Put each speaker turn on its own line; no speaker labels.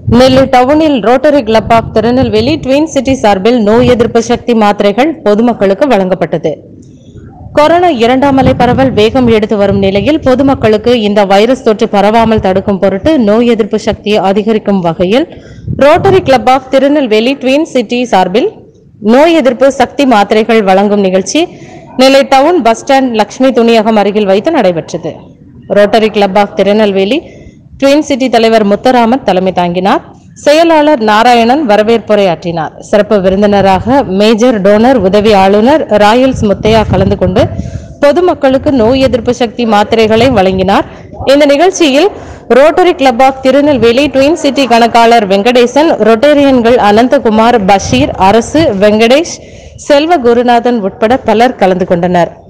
நெல்லை டவுனில் rotary club of Tirunelveli twin city சார்பில் நோய் எதிர்ப்பு சக்தி மாத்திரைகள் பொதுமக்களுக்கு வழங்கப்பட்டது கொரோனா இரண்டாம் அலை பரவல் வேகம் எடுத்து வரும் நிலையில் பொதுமக்களுக்கு இந்த வைரஸ் தொற்று பரவாமல் தடுக்கும் பொருட்டு நோய் எதிர்ப்பு சக்தியை அதிகரிக்கும் வகையில் rotary club of Tirunelveli twin city சார்பில் நோய் எதிர்ப்பு சக்தி மாத்திரைகள் வழங்கும் நிகழ்ச்சி Nellai town bus stand Lakshmi துணியகம் அருகில் வைத்து நடைபெற்றது rotary club of Tirunelveli twin city தலைவர் முத்தராமன் தலைமை தாங்கினார் செயலாளர் நாராயணன் வரவேற்புரையாற்றினார் சிறப்பு விருந்தினராக மேஜர் டோனர் உதவி ஆளுநர் ராயல்ஸ் முத்தையா கலந்து கொண்டு பொதுமக்களுக்கு நோய் எதிர்ப்பு சக்தி மாத்திரைகளை வழங்கினார் இந்த நிகழ்ச்சியில் rotary club of Tirunelveli twin city கணக்காளர் வெங்கடேசன் ரொட்டேரியன்கள் அனந்தகுமார் பஷீர் அரசு வெங்கடேஷ் செல்வ குருநாதன் உட்பட பலர் கலந்து கொண்டனர்